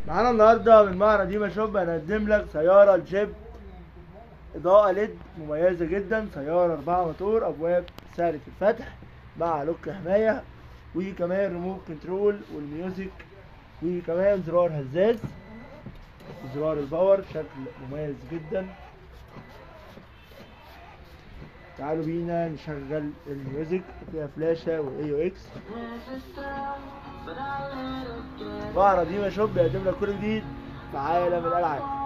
معانا النهارده من معرض ديما شوب هنقدم لك سيارة جيب إضاءة ليد مميزة جدا سيارة أربعة موتور أبواب سهلة الفتح مع لوك حماية وكمان ريموت كنترول والميوزك وكمان زرار هزاز زرار الباور شكل مميز جدا تعالوا بينا نشغل الميوزك فيها فلاشة واي او اكس معرض ديما شوب بيقدم لك كل جديد في عالم الالعاب